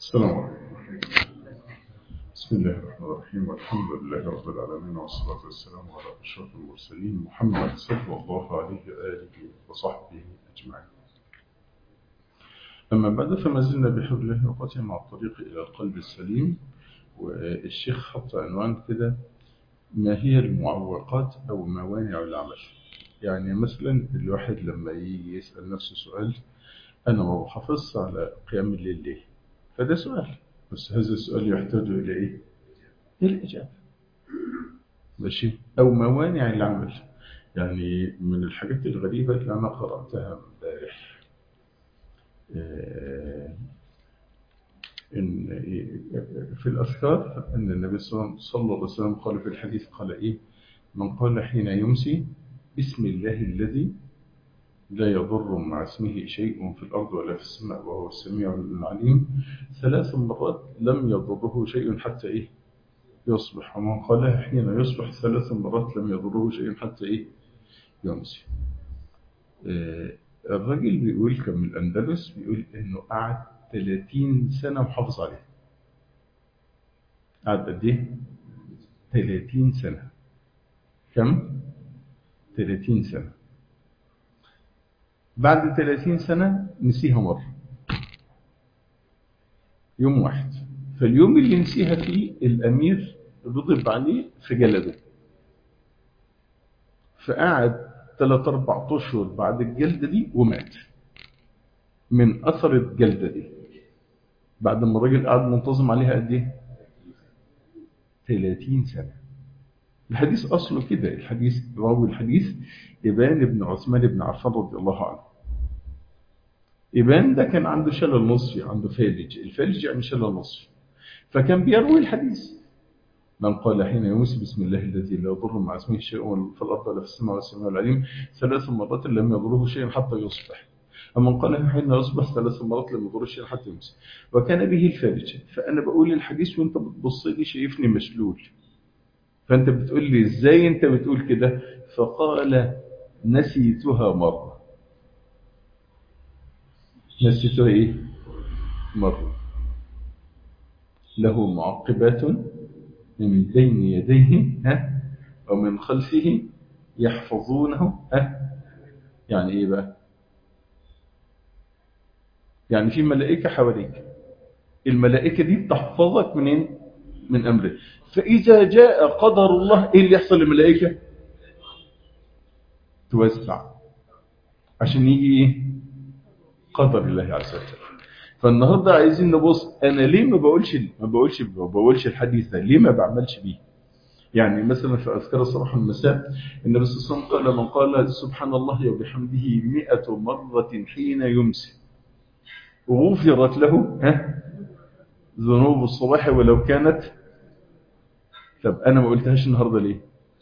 السلام عليكم بسم الله الرحمن الرحيم والحمد لله رب العالمين والصلاة والسلام على أشرف المرسلين محمد صلى الله عليه وآله وصحبه أجمعين أما بعد فما زلنا بحول الله وقته مع الطريق إلى القلب السليم والشيخ حط عنوان كده ما هي المعوقات أو موانع العمل يعني مثلا الواحد لما يجي يسأل نفسه سؤال أنا ما بحافظش على قيام الليل ليه فده سؤال بس هذا السؤال يحتاج إلى إيه؟ إلى الإجابة ماشي أو موانع العمل يعني من الحاجات الغريبة اللي أنا قرأتها امبارح إن في الأذكار أن النبي صلى الله عليه وسلم قال في الحديث قال إيه من قال حين يمسي بسم الله الذي لا يضر مع اسمه شيء في الأرض ولا في السماء وهو السميع العليم ثلاث مرات لم يضره شيء حتى إيه يصبح ومن قالها حين يصبح ثلاث مرات لم يضره شيء حتى إيه يمسي آه الراجل بيقول كان من الأندلس بيقول إنه قعد 30 سنة محافظ عليه قعد قد إيه 30 سنة كم 30 سنة بعد 30 سنة نسيها مرة يوم واحد فاليوم اللي نسيها فيه الأمير غضب عليه في جلده فقعد 3 4 أشهر بعد الجلدة دي ومات من أثر الجلدة دي بعد ما الراجل قعد منتظم عليها قد إيه 30 سنة الحديث أصله كده الحديث راوي الحديث إبان بن عثمان بن عفان رضي الله عنه إبان ده كان عنده شلل نصفي عنده فالج الفالج يعني شلل نصفي فكان بيروي الحديث من قال حين يمسي بسم الله الذي لا يضر مع اسمه شيء في الأرض ولا في السماء والسماء العليم ثلاث مرات لم يضره شيء حتى يصبح أما قال حين يصبح ثلاث مرات لم يضره شيء حتى يمسي وكان به الفالج فأنا بقول الحديث وانت بتبص لي شايفني مشلول فأنت بتقول لي إزاي أنت بتقول كده فقال نسيتها مرة نسيتها إيه مرة له معقبات من بين يديه ها ومن خلفه يحفظونه ها يعني إيه بقى يعني في ملائكة حواليك الملائكة دي بتحفظك منين من أمره فإذا جاء قدر الله إيه اللي يحصل للملائكة توسع عشان يجي إيه قدر الله عز وجل فالنهاردة عايزين نبص أنا ليه ما بقولش ما بقولش ما بقولش الحديث ده ليه ما بعملش بيه يعني مثلا في أذكار الصباح والمساء النبي صلى الله عليه وسلم قال من قال سبحان الله وبحمده مئة مرة حين يمسي غفرت له ها ذنوب الصباح ولو كانت طب أنا ما قلتهاش النهاردة ليه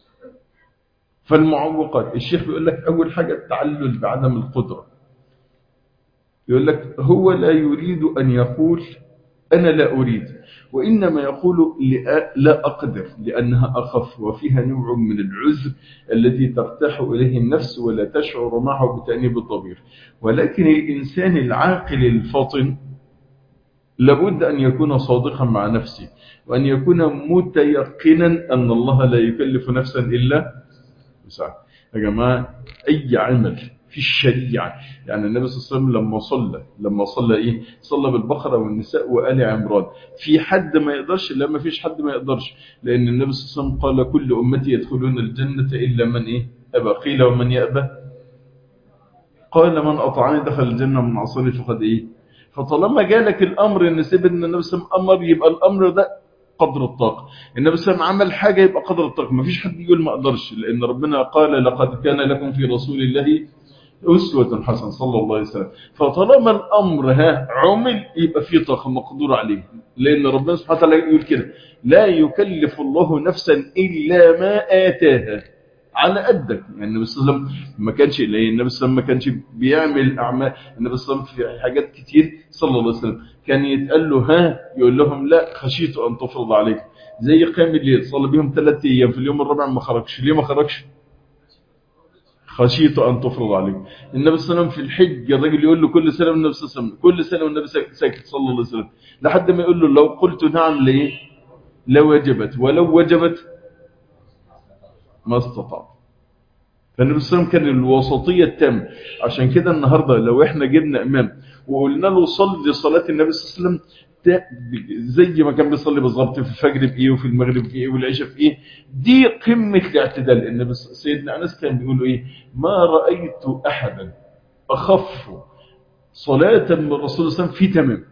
فالمعوقات الشيخ بيقول لك أول حاجة التعلل بعدم القدرة يقول لك هو لا يريد أن يقول أنا لا أريد وإنما يقول لا أقدر لأنها أخف وفيها نوع من العذر الذي ترتاح إليه النفس ولا تشعر معه بتأنيب الضمير ولكن الإنسان العاقل الفطن لابد أن يكون صادقا مع نفسه وأن يكون متيقنا أن الله لا يكلف نفسا إلا وسعها يا جماعة أي عمل في الشريعة يعني النبي صلى الله عليه وسلم لما صلى لما صلى إيه صلى بالبقرة والنساء وآل عمران في حد ما يقدرش لا ما فيش حد ما يقدرش لأن النبي صلى الله عليه وسلم قال كل أمتي يدخلون الجنة إلا من إيه أبى قيل ومن يأبى قال من أطعني دخل الجنة من عصاني فقد إيه فطالما جالك الأمر أن سيدنا النبي صلى الله عليه وسلم أمر يبقى الأمر ده قدر الطاقة النبي صلى الله عليه وسلم عمل حاجة يبقى قدر الطاقة ما فيش حد يقول ما أقدرش لأن ربنا قال لقد كان لكم في رسول الله أسوة حسنة صلى الله عليه وسلم فطالما الأمر ها عمل يبقى فيه طاقة مقدور عليه لأن ربنا سبحانه وتعالى يقول كده لا يكلف الله نفسا إلا ما آتاها على قدك يعني النبي صلى الله عليه وسلم ما كانش النبي صلى الله عليه وسلم ما كانش بيعمل أعمال النبي صلى الله عليه وسلم في حاجات كتير صلى الله عليه وسلم كان يتقال له ها يقول لهم لا خشيت أن تفرض عليك زي قيام الليل صلى بهم ثلاثة أيام في اليوم الرابع ما خرجش ليه ما خرجش خشيت أن تفرض عليك النبي صلى الله عليه وسلم في الحج الرجل يقول له كل سنة والنبي صلى الله عليه وسلم كل سنة والنبي ساكت صلى الله عليه وسلم لحد ما يقول له لو قلت نعم ليه لوجبت ولو وجبت ما استطعت فالنبي صلى الله عليه وسلم كان الوسطية التامة عشان كده النهاردة لو احنا جبنا امام وقلنا له صلي صلاة النبي صلى الله عليه وسلم زي ما كان بيصلي بالظبط في الفجر بايه وفي المغرب بايه والعشاء في ايه دي قمة الاعتدال النبي سيدنا انس كان بيقول ايه ما رأيت احدا اخف صلاة من الرسول صلى الله عليه وسلم في تمام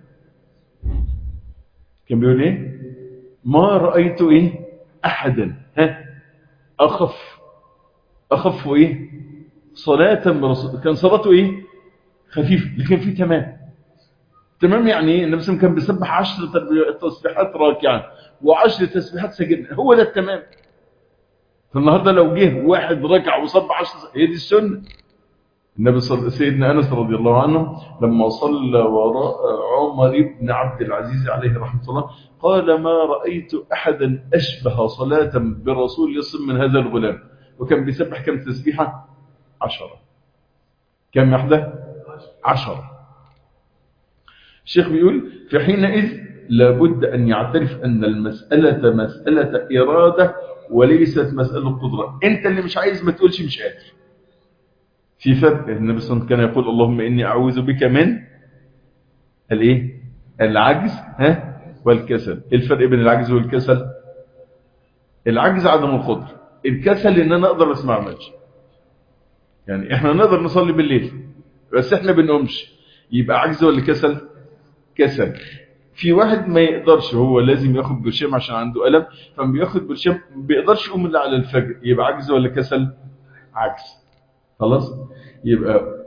كان بيقول ايه ما رأيت ايه احدا ها اخف اخف ايه صلاة من الرسول كان صلاته ايه خفيف لكن في تمام تمام يعني ايه النبي كان بيسبح 10 تسبيحات راكعا و10 تسبيحات سجدنا هو ده التمام فالنهارده لو جه واحد ركع وصب 10 هي دي السنه النبي صلى سيدنا انس رضي الله عنه لما صلى وراء عمر بن عبد العزيز عليه رحمه الله قال ما رايت احدا اشبه صلاه برسول يصم من هذا الغلام وكان بيسبح كم تسبيحه 10 كم وحده 10 الشيخ بيقول في حينئذ لابد أن يعترف أن المسألة مسألة إرادة وليست مسألة قدرة أنت اللي مش عايز ما تقولش مش قادر في فرق النبي صلى الله عليه وسلم كان يقول اللهم إني أعوذ بك من الإيه العجز ها والكسل إيه الفرق بين العجز والكسل العجز عدم القدرة الكسل إن أنا أقدر أسمع ماشي يعني إحنا نقدر نصلي بالليل بس إحنا بنقومش يبقى عجز ولا كسل كسل في واحد ما يقدرش هو لازم ياخد برشام عشان عنده ألم فما بياخد برشام ما بيقدرش يقوم الا على الفجر يبقى عجز ولا كسل عجز خلاص يبقى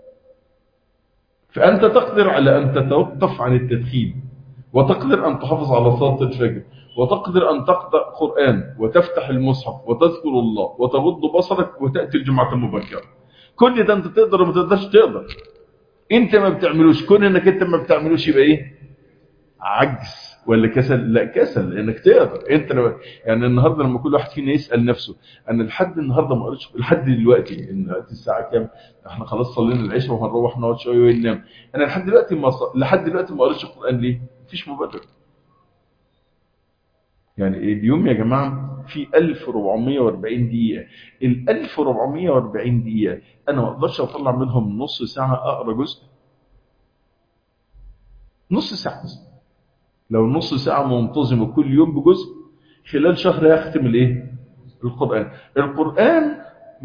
فأنت تقدر على أن تتوقف عن التدخين وتقدر أن تحافظ على صلاة الفجر وتقدر أن تقرأ قرآن وتفتح المصحف وتذكر الله وتغض بصرك وتأتي الجمعة المبكرة كل ده أنت تقدر وما تقدرش تقدر انت ما بتعملوش كون انك انت ما بتعملوش يبقى ايه عجز ولا كسل لا كسل لانك تقدر انت لو يعني النهارده لما كل واحد فينا يسال نفسه انا لحد النهارده ما قريتش لحد دلوقتي ان دلوقتي الساعه كام احنا خلاص صلينا العشاء وهنروح نقعد شويه وننام انا لحد دلوقتي ما ص... لحد دلوقتي ما قريتش القران ليه مفيش مبادره يعني اليوم يا جماعه في 1440 دقيقه ال 1440 دقيقه انا ما اقدرش اطلع منهم نص ساعه اقرا جزء نص ساعه لو نص ساعه منتظمه كل يوم بجزء خلال شهر يختم الايه القران القران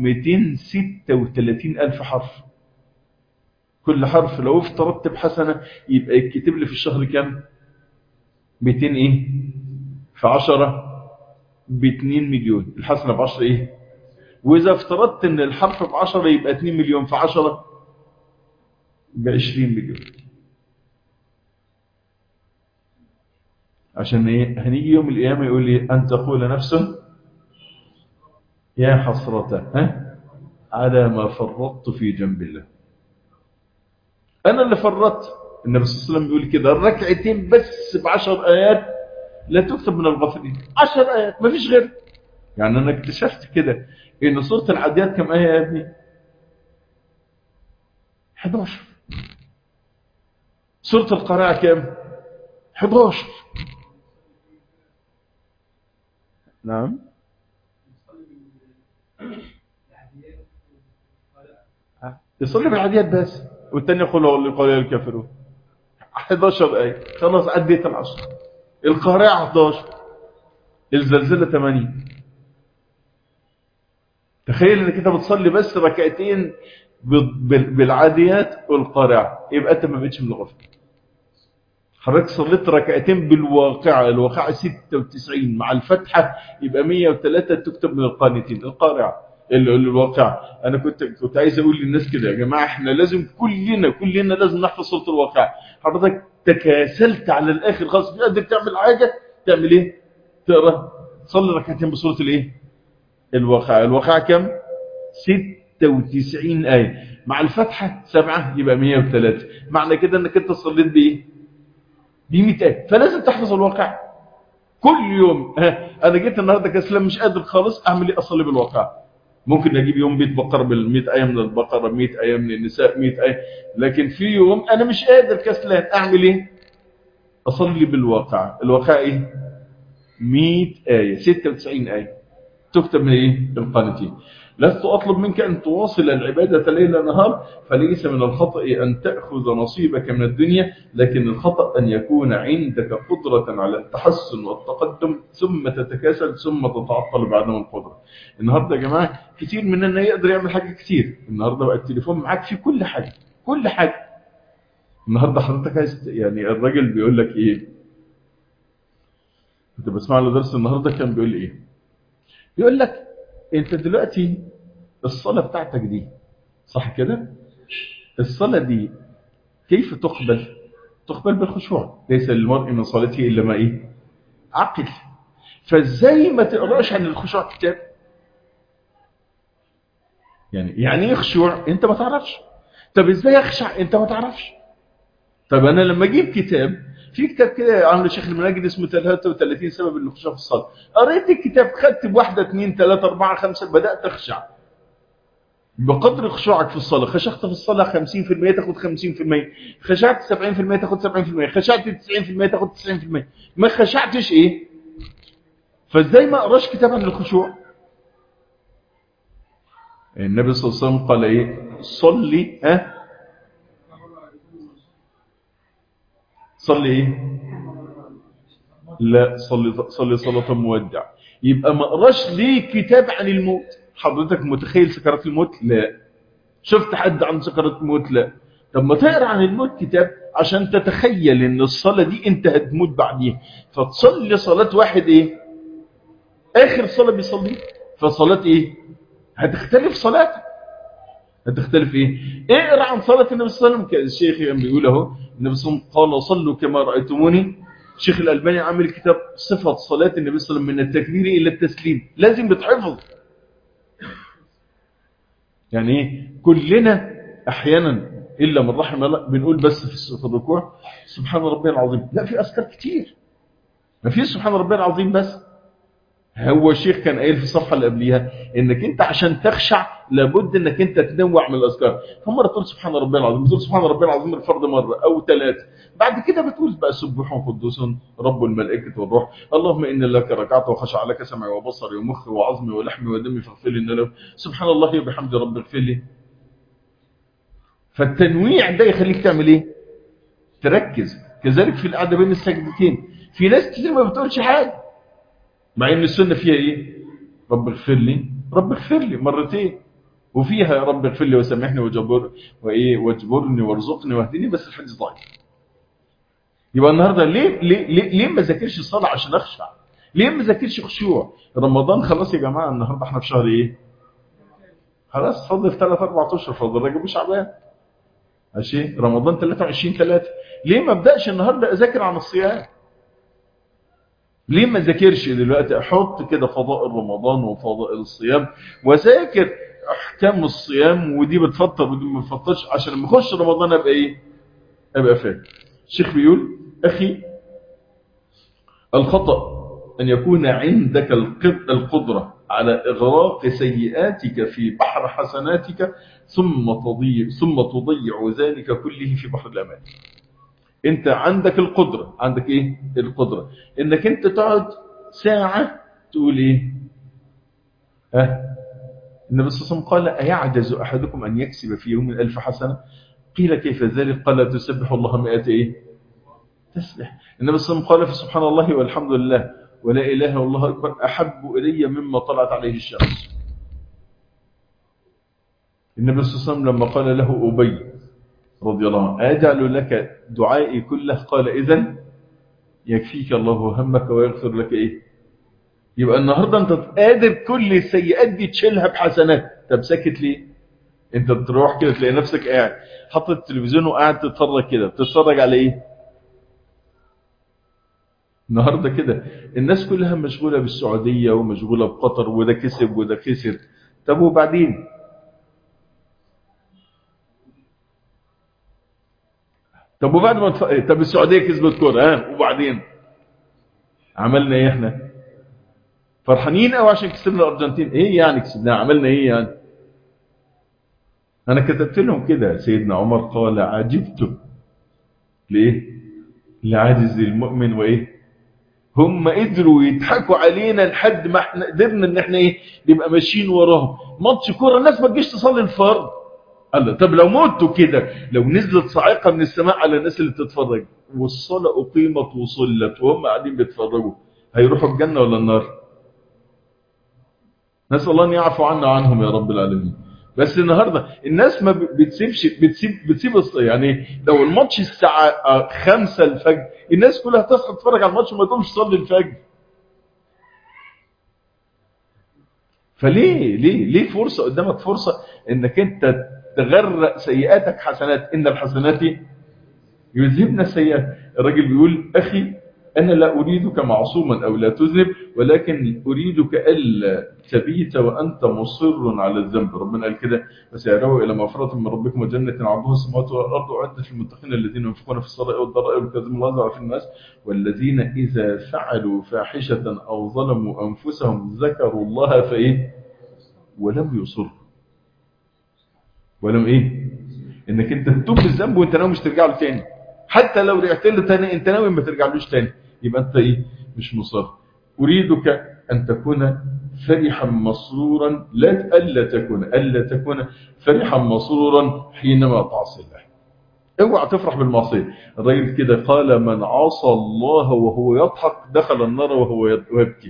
236 الف حرف كل حرف لو افترضت بحسنه يبقى يتكتب لي في الشهر كام 200 ايه في 10 ب 2 مليون الحسنه ب 10 ايه وإذا افترضت أن الحرف بعشرة يبقى 2 مليون في عشرة بعشرين مليون عشان ايه هنيجي يوم القيامة يقول لي أن تقول نفسه يا حسرة ها على ما فرطت في جنب الله أنا اللي فرطت النبي صلى الله عليه وسلم بيقول كده الركعتين بس بعشر آيات لا تكتب من الغافلين عشر آيات ما فيش غير يعني أنا اكتشفت كده إن سورة العاديات كم آية يا ابني 11 سورة القارعة كم 11 نعم يصلي بالعاديات بس والتاني يقول هو اللي قال الكافرون 11 آية خلاص عديت العشر القارعة 11 الزلزلة 80 تخيل انك انت بتصلي بس ركعتين بالعاديات والقارعة يبقى انت ما بقتش من الغفل حضرتك صليت ركعتين بالواقعة الواقعة 96 مع الفتحة يبقى 103 تكتب من القانتين القارعة الواقعة انا كنت كنت عايز اقول للناس كده يا جماعة احنا لازم كلنا كلنا لازم نحفظ سورة الواقعة حضرتك تكاسلت على الاخر خلاص مش قادر تعمل حاجة تعمل ايه تقرا تصلي ركعتين بسورة الايه الواقعة الواقعة كم 96 آية مع الفتحة سبعة يبقى 103 معنى كده انك انت صليت بايه ب 100 آية فلازم تحفظ الواقع كل يوم ها انا جيت النهارده كسلان مش قادر خالص اعمل ايه اصلي بالواقع ممكن اجيب يوم 100 بقره بال 100 ايه من البقره 100 ايه من النساء 100 ايه لكن في يوم انا مش قادر كسلان اعمل ايه اصلي بالواقع الواقع ايه 100 ايه 96 ايه تكتب من ايه القانتين لست أطلب منك أن تواصل العبادة ليل نهار فليس من الخطأ أن تأخذ نصيبك من الدنيا لكن الخطأ أن يكون عندك قدرة على التحسن والتقدم ثم تتكاسل ثم تتعطل بعدم القدرة النهاردة يا جماعة كتير مننا يقدر يعمل حاجة كتير النهاردة بقى التليفون معاك في كل حاجة كل حاجة النهاردة حضرتك عايز يعني الراجل بيقول لك ايه كنت بسمع له درس النهاردة كان بيقول ايه بيقول لك انت دلوقتي الصلاة بتاعتك دي صح كده الصلاة دي كيف تقبل تقبل بالخشوع ليس للمرء من صلاته إلا ما إيه عقل فازاي ما تقراش عن الخشوع كتاب يعني يعني ايه خشوع انت ما تعرفش طب ازاي اخشع انت ما تعرفش طب انا لما اجيب كتاب في كتاب كده عامل شيخ المناجد اسمه 33 سبب الخشوع في الصلاه قريت الكتاب خدت بواحده اثنين ثلاثه اربعه خمسه بدات اخشع بقدر خشوعك في الصلاه خشعت في الصلاه 50% تاخد 50% خشعت 70% تاخد 70% خشعت 90% تاخد 90% ما خشعتش ايه فازاي ما اقراش كتاب عن الخشوع النبي صلى الله عليه وسلم قال ايه صلي ها صلي ايه لا صلي صلي صلاه مودع يبقى ما اقراش ليه كتاب عن الموت حضرتك متخيل سكرات الموت لا شفت حد عن سكرات الموت لا طب ما تقرا عن الموت كتاب عشان تتخيل ان الصلاه دي انت هتموت بعديها فتصلي صلاه واحد ايه اخر صلاه بيصلي فصلاه ايه هتختلف صلاتك هتختلف ايه اقرا عن صلاه النبي صلى الله عليه وسلم الشيخ كان بيقول اهو النبي صلى الله عليه وسلم قال صلوا كما رايتموني الشيخ الالباني عامل كتاب صفه صلاه النبي صلى الله عليه وسلم من التكبير الى التسليم لازم يتحفظ يعني ايه كلنا احيانا الا من رحم الله بنقول بس في الركوع سبحان ربي العظيم لا في اذكار كتير ما في سبحان ربي العظيم بس هو الشيخ كان قايل في الصفحه اللي قبليها انك انت عشان تخشع لابد انك انت تنوع من الاذكار فمره تقول سبحان ربي العظيم تقول سبحان ربي العظيم الفرد مره او ثلاثه بعد كده بتقول بقى سبح قدوس رب الملائكه والروح اللهم ان لك ركعت وخشع لك سمعي وبصري ومخي وعظمي ولحمي ودمي فاغفر لي له سبحان الله وبحمد ربي اغفر لي فالتنويع ده يخليك تعمل ايه تركز كذلك في القعده بين السجدتين في ناس كتير ما بتقولش حاجه مع ان السنه فيها ايه رب اغفر لي رب اغفر لي مرتين وفيها يا رب اغفر لي وسامحني وجبر وايه واجبرني وارزقني واهدني بس الحديث ضعيف يبقى النهارده ليه ليه ليه, ليه ما ذاكرش الصلاه عشان اخشع ليه ما ذاكرش خشوع رمضان خلاص يا جماعه النهارده احنا في شهر ايه خلاص فاضل في 3 4 اشهر فاضل رجب وشعبان ماشي رمضان 23 3 ليه ما ابداش النهارده اذاكر عن الصيام ليه ما ذاكرش دلوقتي احط كده فضائل رمضان وفضائل الصيام وذاكر احكام الصيام ودي بتفطر ودي ما بتفطرش عشان لما اخش رمضان ابقى ايه ابقى فاهم الشيخ بيقول اخي الخطا ان يكون عندك القدره على اغراق سيئاتك في بحر حسناتك ثم تضيع ثم تضيع ذلك كله في بحر الامان انت عندك القدرة عندك ايه القدرة انك انت تقعد ساعة تقول ايه ها النبي صلى الله عليه وسلم قال أيعجز أحدكم أن يكسب في يوم ألف حسنة قيل كيف ذلك قال تسبح الله مئة ايه تسبح النبي صلى الله عليه وسلم قال في سبحان الله والحمد لله ولا إله إلا الله أكبر أحب إلي مما طلعت عليه الشمس النبي صلى الله عليه وسلم لما قال له أبي رضي الله عنه أجعل لك دعائي كله قال إذن يكفيك الله همك ويغفر لك إيه يبقى النهاردة أنت قادر كل السيئات دي تشيلها بحسنات طب ساكت ليه أنت بتروح كده تلاقي نفسك قاعد حط التلفزيون وقاعد تتفرج كده بتتفرج على إيه النهاردة كده الناس كلها مشغولة بالسعودية ومشغولة بقطر وده كسب وده خسر طب وبعدين طب وبعد ما تف... طب السعوديه كسبت كوره ها وبعدين عملنا ايه احنا فرحانين قوي عشان كسبنا الارجنتين ايه يعني كسبناها عملنا ايه يعني انا كتبت لهم كده سيدنا عمر قال عجبت ليه لعاجز المؤمن وايه هم قدروا يضحكوا علينا لحد ما احنا قدرنا ان احنا ايه نبقى ماشيين وراهم ماتش كوره الناس ما تجيش تصلي الفرض قال طب لو متوا كده لو نزلت صاعقه من السماء على الناس اللي بتتفرج والصلاه اقيمت وصلت وهم قاعدين بيتفرجوا هيروحوا الجنه ولا النار نسال الله ان يعفو عنا وعنهم يا رب العالمين بس النهارده الناس ما بتسيبش بتسيب بتسيب يعني لو الماتش الساعه 5 الفجر الناس كلها تصحى تتفرج على الماتش وما تقومش تصلي الفجر فليه ليه ليه فرصه قدامك فرصه انك انت تغرق سيئاتك حسنات ان الحسنات يذهبن السيئات الراجل بيقول اخي أنا لا أريدك معصوما أو لا تذنب ولكن أريدك ألا تبيت وأنت مصر على الذنب ربنا قال كده فسيروا إلى مغفرة من ربكم وجنة عرضها السماوات والأرض وعدت للمتقين الذين ينفقون في الصلاة والضراء والكاظمين الغيظ في الناس والذين إذا فعلوا فاحشة أو ظلموا أنفسهم ذكروا الله فإيه ولم يصروا ولم إيه إنك أنت تتوب الذنب وأنت ناوي مش ترجع له تاني حتى لو رجعت له تاني أنت ناوي ما ترجعلوش تاني يبقى أنت إيه مش مصر أريدك أن تكون فرحا مسرورا لا ألا تكون ألا تكون فرحا مسرورا حينما تعصي الله اوعى تفرح بالمعصية الراجل كده قال من عصى الله وهو يضحك دخل النار وهو يبكي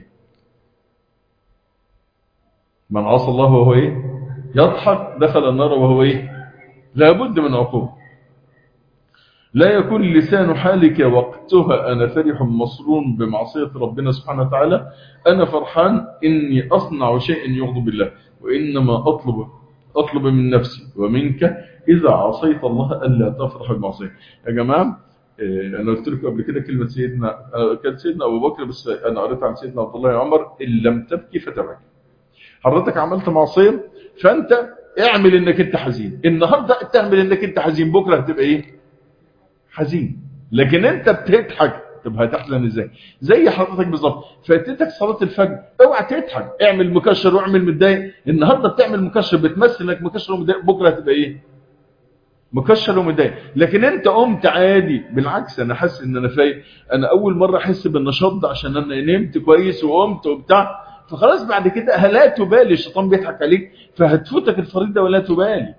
من عصى الله وهو ايه يضحك دخل النار وهو ايه لابد من عقوبه لا يكون لسان حالك وقتها أنا فرح مسرور بمعصية ربنا سبحانه وتعالى أنا فرحان إني أصنع شيء يغضب الله وإنما أطلب أطلب من نفسي ومنك إذا عصيت الله ألا تفرح بالمعصية يا جماعة أنا قلت لكم قبل كده كلمة سيدنا كان سيدنا أبو بكر بس أنا قريت عن سيدنا عبد الله عمر إن لم تبكي فتبكي حضرتك عملت معصية فأنت اعمل إنك أنت حزين النهاردة تعمل إنك أنت حزين بكرة هتبقى إيه حزين لكن انت بتضحك طب هتحزن ازاي زي حضرتك بالظبط فاتتك صلاه الفجر اوعى تضحك اعمل مكشر واعمل متضايق النهارده بتعمل مكشر بتمثل انك مكشر ومتضايق بكره هتبقى ايه مكشر ومتضايق لكن انت قمت عادي بالعكس انا حاسس ان انا فايق انا اول مره احس بالنشاط ده عشان انا نمت كويس وقمت وبتاع فخلاص بعد كده لا تبالي الشيطان بيضحك عليك فهتفوتك الفريضه ولا تبالي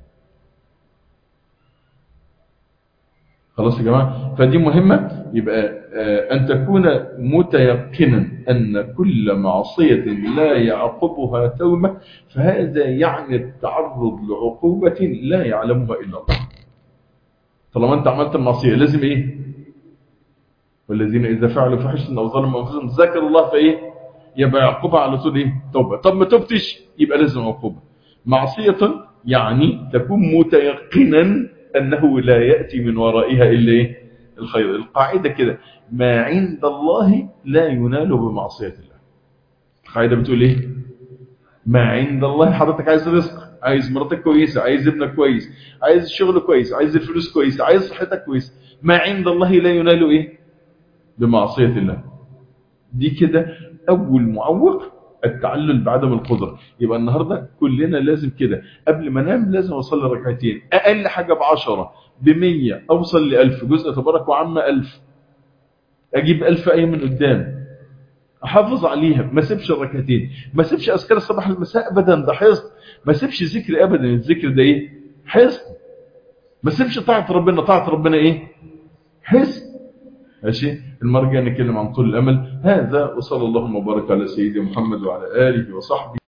خلاص يا جماعة فدي مهمة يبقى أن تكون متيقنا أن كل معصية لا يعقبها توبة فهذا يعني التعرض لعقوبة لا يعلمها إلا الله طالما أنت عملت المعصية لازم إيه والذين إذا فعلوا فحشة أو ظلموا أنفسهم ذكروا الله فإيه يبقى يعقبها على طول إيه توبة طب ما تبتش يبقى لازم عقوبة معصية يعني تكون متيقنا أنه لا يأتي من ورائها إلا إيه؟ الخير القاعدة كده ما عند الله لا ينال بمعصية الله القاعدة بتقول إيه ما عند الله حضرتك عايز رزق عايز مراتك كويسة عايز ابنك كويس عايز الشغل كويس عايز الفلوس كويسة عايز صحتك كويسة ما عند الله لا ينال إيه بمعصية الله دي كده أول معوق التعلل بعدم القدرة يبقى النهاردة كلنا لازم كده قبل ما انام لازم أصلي ركعتين أقل حاجة بعشرة بمية أوصل لألف جزء تبارك وعما ألف أجيب ألف أي من قدام أحافظ عليها ما سيبش الركعتين ما سيبش أذكار الصباح المساء أبدا ده حصن ما سيبش ذكر أبدا الذكر ده إيه حصن ما سيبش طاعة ربنا طاعة ربنا إيه حصن ماشي المرة الجاية نتكلم عن طول الأمل هذا وصلى اللهم وبارك على سيدنا محمد وعلى آله وصحبه